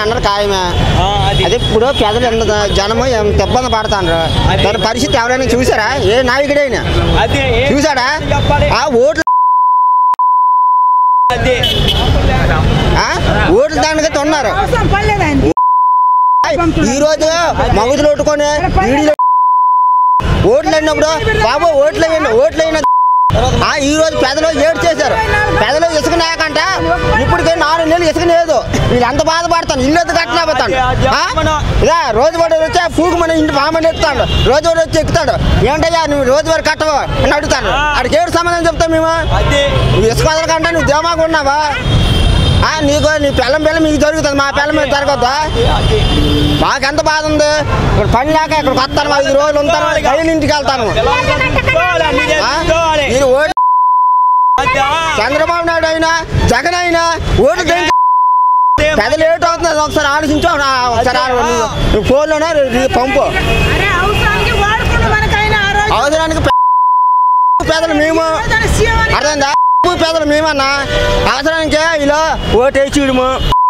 అన్నారు ఖాయమే ఆ, అది అదే ఇప్పుడు పెద్దలు ఎంత జనము ఎంత ఇబ్బంది పడతాండ్రు దాని పరిస్థితి ఎవరైనా చూసారా ఏ నాయకుడైనా అదే ఏ- చూసాడా చెప్పాలి ఆ ఓట్లు అదే ఆ? ఓట్లు దానికి ఉన్నారు అవసరం పడలేదు ఆయనకి. ఈ రోజు మగుదులు కొట్టుకొని వీడియో ఓట్లు అయినప్పుడు బాబు ఓట్లు వేయండి ఓట్లు అయిన ఆ ఈ రోజు పెదలు ఏడు చేశారు పెదలు ఇసుక లేకంట ఇప్పటికే నాలుగు నెలలు ఇసుక లేదు వీళ్ళు ఎంత బాధపడతాను ఇల్లు ఎత్తు కట్టలేకపోతాను ఇదా రోజు వాడు వచ్చి పూకు మన ఇంటి మామని ఎక్కుతాడు రోజు వాడు వచ్చి ఎక్కుతాడు ఏంటయ్యా నువ్వు రోజు వాడు కట్టవు అని అడుగుతాను ఆడికి ఏడు సమాధానం చెప్తాం మేము అదే నువ్వు ఇసుక వదలకంటే నువ్వు దేమాగా ఉన్నావా ఆ, నీకు నీ పిల్లం పిల్ల మీకు జరుగుతుంది మా పిల్ల మీద జరగద్దా అదే మాకెంత బాధ ఉంది ఇక్కడ పని లేక ఇక్కడ వస్తాను ఐదు రోజులు ఉంటాను బయలు ఇంటికి వెళ్తాను తెలుసుకోవాలి, అన్ని ఆ? తెలుసుకోవాలి. మీరు ఓటు అదే, ఆ, చంద్రబాబు నాయుడు అయినా జగన్ అయినా ఓటు దేనికి అదే, పెద్దలు ఏటో అవుతుంది అది ఒకసారి ఆలోచించు ఆ, ఒకసారి ఆలో- నువ్వు- నువ్వు ఫోన్లోనే రీ- పంపు అరే అవసరానికి వాడుకున్న మనకైనా ఆ రోజు అవసరానికి పె- పెద్దలు మేము తన సీఎం అని అర్థమైందా పెద్దలు మేమన్నా అవసరానికి ఇలా ఓటు వేసిడము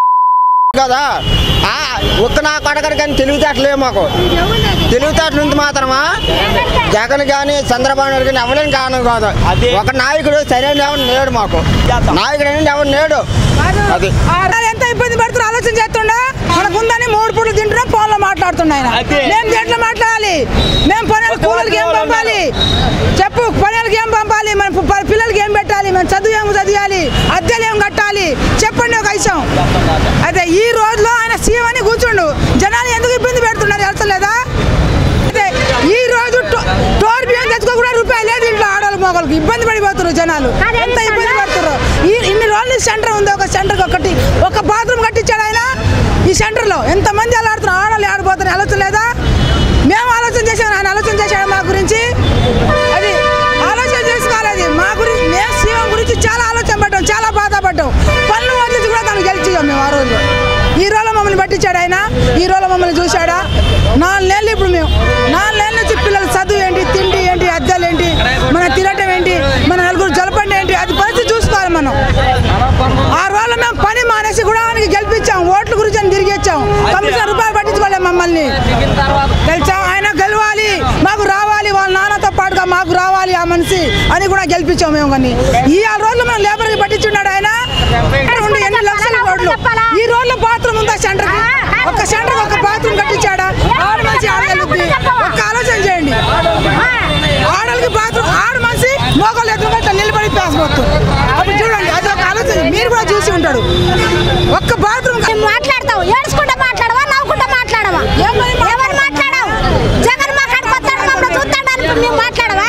కదా ఆ, ఒక్క నా కొడకడి కానీ తెలివితేటలేవు మాకు తెలివితేటలు ఉంది మాత్రమా జగన్ కానీ చంద్రబాబు నాయుడు కానీ ఎవరైనా కారణం కాదు అదే. ఒక నాయకుడు సరైన ఎవరు నేడు మాకు నాయకుడు అనేది ఎవరు నేడు అది ఆ రోజు ఎంత ఇబ్బంది పడుతున్నా ఆలోచన చేస్తుండా మనకు ఉందని మూడు పూటలు తింటున్నాం ఫోన్లో మాట్లాడుతున్నా ఆయన అదే. మేము దేంట్లో మాట్లాడాలి మేము పనులు కూలకి ఏం పంపాలి చెప్పు పనులకి ఏం పంపాలి మన ప- పిల్లలకి ఏం పెట్టాలి మన చదువు ఏం చదివాలి అద్దెలు ఏం కట్టాలి చెప్పండి ఒక ఐసం అదే ఈ రోజులో ఆయన సీఎం అని కూర్చుండు జనాలు ఎందుకు ఇబ్బంది పెడుతున్నారు తెలుసలేదా అదే ఈ రోజు టో- టోర్ బియ్యం తెచ్చుకోకుండా రూపాయలు లేదు ఇంట్లో ఆడవాళ్ళు మొగలకు ఇబ్బంది పడిపోతున్నారు జనాలు ఎంత ఇబ్బంది పడుతున్నారు ఈ ఇన్ని రోజులు సెంటర్ ఉంది ఒక సెంటర్ ఒకటి ఒక బాత్రూమ్ కట్టించాడు ఆయన ఈ సెంటర్ లో ఎంత మంది అలా ఆడుతున్నారు ఆడవాళ్ళు ఆడిపోతున్నారు ఆలోచన లేదా మేము ఆలోచన చేసాం ఆయన ఆలోచన చేశాడు మా గురించి అది ఆలోచన చేసుకోవాలి మా గురించి మేము సీఎం గురించి చాలా ఆలోచన పడ్డాం చాలా బాధపడ్డాం పనులు వదిలించి కూడా తను గెలిచాం మేము ఆ రోజు ఈ రోజు మమ్మల్ని పట్టించాడు ఆయన ఈ రోజు మమ్మల్ని చూశాడా నాలుగు నెలలు ఇప్పుడు మేము నాలుగు నెలల నుంచి పిల్లల చదువు ఏంటి తిండి ఏంటి అద్దెలు ఏంటి మన తినటం ఏంటి మన నలుగురు జలపండి ఏంటి అది పరిస్థితి చూసుకోవాలి మనం ఆ రోజుల్లో మేము పని మానేసి కూడా ఆయనకి గెలిపించాం ఓట్ల గురించి అని తిరిగి వచ్చాం కమిషన్ రూపాయలు పట్టించుకోలేము మమ్మల్ని తెలుసా ఆయన గెలవాలి మాకు రావాలి వాళ్ళ నాన్నతో పాటుగా మాకు రావాలి ఆ మనిషి అని కూడా గెలిపించాం మేము కానీ ఈ ఆరు రోజులు మనం లేబర్కి పట్టించున్నాడు ఆయన రెండు ఎన్ని లక్షల రోడ్లు ఈ రోజుల్లో బాత్రూమ్ ఉందా సెంటర్ ఒక సెంటర్ ఒక బాత్రూమ్ కట్టించాడా ఆడ మనిషి ఆడగలుగుతుంది ఒక్క ఆలోచన చేయండి ఆడలకి బాత్రూమ్ ఆడ మనిషి మోకాలు ఎత్తుకుంటే నిలబడి పేసబోతుంది అప్పుడు చూడండి అది ఒక ఆలోచన మీరు కూడా చూసి ఉంటాడు ఒక్క బాత్రూమ్ మేము మాట్లాడతావు ఏడుచుకుంటా మాట్లాడవా నవ్వుకుంటా మాట్లాడవా ఏమని మాట్లాడతావు? ఏమని మాట్లాడావు జగన్ మాట్లాడు కొత్తాడు మమ్మల్ని చూస్తాడని మేము మాట్లాడవా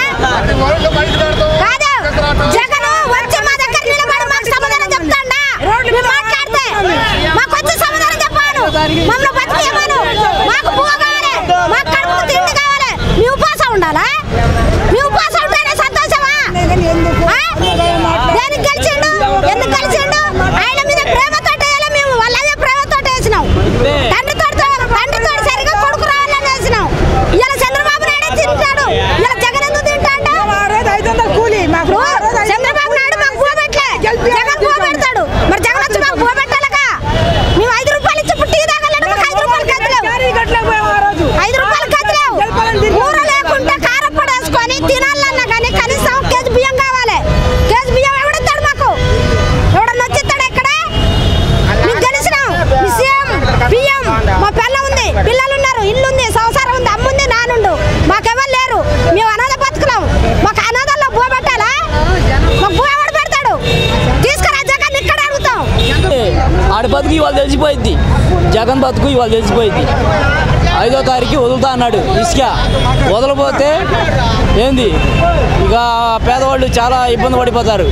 కాదు జగన్ వచ్చి మా దగ్గర నిలబడి మాకు సమాధానం చెప్తాడా మేము మాట్లాడితే మాకు వచ్చి సమాధానం చెప్పాను మమ్మల్ని బతికేయమను మాకు పువ్వు కావాలి మాకు కడుపు తిండి కావాలి మీ ఉపవాసం ఉండాలా మీ ఉపవాసం ఉంటేనే సంతోషమా ఆ? దేనికి గెలిచిండు ఎందుకు గెలిచిండు ఆయన మీద ప్రేమతో వేయాలి మేము వాళ్ళ అదే ప్రేమతో వేసినాం తండ్రితో తండ్రితో సరిగా కొడుకు రావాలని వేసినాం ఇలా చంద్రబాబు నాయుడు తింటాడు ఇలా జగన్ ఎందుకు తింటాడు ఆ రోజు ఐదు వందలు కూలి మాకు ఇప్పుడు ఆ రోజు ఐదు చంద్రబాబు నాయుడు మాకు భూ పెట్టలే జగన్ భూ పెడతాడు మరి జగన్ వచ్చి మాకు భూ పెట్టాలగా మేము ఐదు రూపాయలు ఇచ్చి పుట్టి తాగాలంటే మాకు ఐదు రూపాయలు కట్టలేవు క్యారీ కట్టలేకపోయాం ఆ రోజు ఐదు రూపాయలు కట్టలేవు కూర లేకుంటే కారప్పొడి వేసుకొని తినాలన్నా కానీ కనీసం కేజీ బియ్యం కావాలి కేజీ బియ్యం ఎవడిస్తాడు మాకు ఎవడన్నా వచ్చిస్తాడు ఇక్కడ మీకు తెలిసినాం మీ సీఎం బియ్యం మా పిల్ల ఉంది పిల్లలు ఉన్నారు ఇల్లు ఉంది సంసారం ఉంది అమ్ముంది నానుండు మాకెవరు లేరు మేము అనాథ బతుకున్నాం మాకు అనాథల్లో భూ పెట్టాలా మాకు భూ ఎవడు పెడతాడు తీసుకురా జగన్ ఇక్కడ అడుగుతాం ఆడ బతుకు ఇవాళ తెలిసిపోయింది జగన్ బతుకు ఇవాళ తెలిసిపోయింది ఐదో తారీఖు వదులుతా అన్నాడు ఇసుక వదలపోతే ఏంది ఇక పేదవాళ్ళు చాలా ఇబ్బంది పడిపోతారు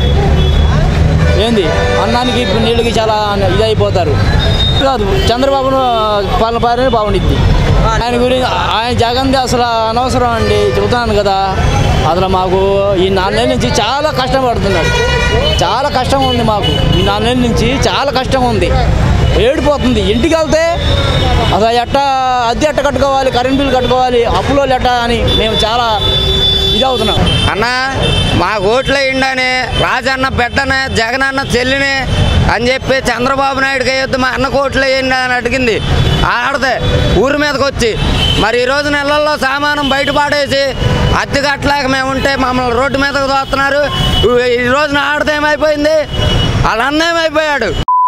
ఏంది అన్నానికి నీళ్ళకి చాలా ఇదైపోతారు కాదు చంద్రబాబును పాలన పాలన బాగుండిద్ది ఆయన గురించి ఆయన జగన్ది అసలు అనవసరం అండి చెబుతున్నాను కదా అసలు మాకు ఈ నాలుగేళ్ళ నుంచి చాలా కష్టం పడుతున్నాడు చాలా కష్టం ఉంది మాకు ఈ నాలుగేళ్ళ నుంచి చాలా కష్టం ఉంది ఏడిపోతుంది ఇంటికి వెళ్తే అసలు ఎట్ట అద్దె ఎట్ట కట్టుకోవాలి కరెంట్ బిల్ కట్టుకోవాలి అప్పులో ఎట్ట అని మేము చాలా ఇదవుతున్నాం అన్న మా ఓట్లు వేయండి రాజన్న బిడ్డని జగనన్న చెల్లిని అని చెప్పి చంద్రబాబు నాయుడుకి వేయొద్దు మా అన్న కోట్లు వేయండి అని అడిగింది ఆడదే ఊరి మీదకి వచ్చి మరి ఈ రోజు నెలల్లో సామానం బయట పాడేసి అద్దె కట్టలేక మేము ఉంటే మమ్మల్ని రోడ్డు మీదకి దోస్తున్నారు ఈ రోజున ఆడది ఏమైపోయింది వాళ్ళ అన్న ఏమైపోయాడు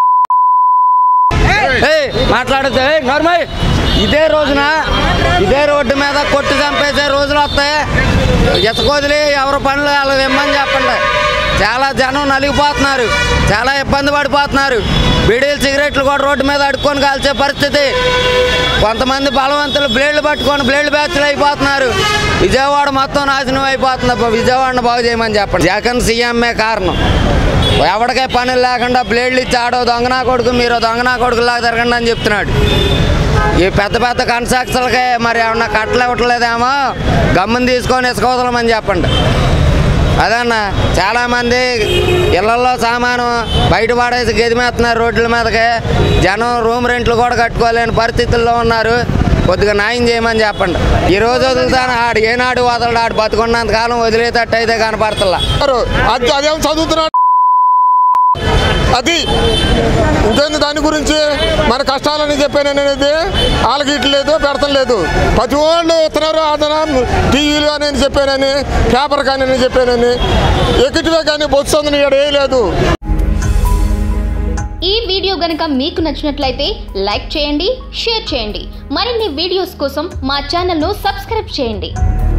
ఏయ్, మాట్లాడద్దు ఏయ్, నోర్మయ్ ఇదే రోజున ఇదే రోడ్డు మీద కొట్టి చంపేసే రోజులు వస్తాయి ఇసుకొదిలి ఎవరి పనులు వాళ్ళు ఇమ్మని చెప్పండి చాలా జనం నలిగిపోతున్నారు చాలా ఇబ్బంది పడిపోతున్నారు బీడీలు సిగరెట్లు కూడా రోడ్డు మీద అడుక్కొని కాల్చే పరిస్థితి కొంతమంది బలవంతులు బ్లేడ్లు పట్టుకొని బ్లేడ్లు బ్యాచ్లు అయిపోతున్నారు విజయవాడ మొత్తం నాశనం అయిపోతుంది అబ్బా, విజయవాడను బాగు చేయమని చెప్పండి జగన్ సీఎంఏ కారణం ఎవరికే పనులు లేకుండా బ్లేడ్లు ఇచ్చి ఆడో దొంగనా కొడుకు మీరు దొంగనా కొడుకులాగా తిరగండి అని చెప్తున్నాడు ఈ పెద్ద పెద్ద కన్స్ట్రక్షన్లకే మరి ఏమన్నా కట్టలు ఇవ్వట్లేదేమో గమ్ముని తీసుకొని ఇసుకవదలమని చెప్పండి అదన్న చాలామంది ఇళ్లలో సామాను బయట పడేసి గదిమేస్తున్నారు రోడ్ల మీదకి జనం రూమ్ రెంట్లు కూడా కట్టుకోలేని పరిస్థితుల్లో ఉన్నారు కొద్దిగా న్యాయం చేయమని చెప్పండి ఈ రోజు వదులుతాను ఆడు ఏనాడు వదలడు ఆడు బతుకున్నంత కాలం వదిలేటట్టు అయితే కనపడతల్లా అది అదేం చదువుతున్నాడు అది ఇంకేంది దాని గురించి మన కష్టాలని చెప్పాను అనేది వాళ్ళకి ఇట్లేదు పెడతం లేదు ప్రతి వాళ్ళు వస్తున్నారు అతను టీవీలు అని నేను చెప్పానని పేపర్ కానీ నేను చెప్పానని ఎక్కిటివే కానీ బొత్సు ఉంది ఇక్కడ వేయలేదు ఈ వీడియో గనుక మీకు నచ్చినట్లయితే లైక్ చేయండి షేర్ చేయండి మరిన్ని వీడియోస్ కోసం మా ఛానల్ను సబ్స్క్రైబ్ చేయండి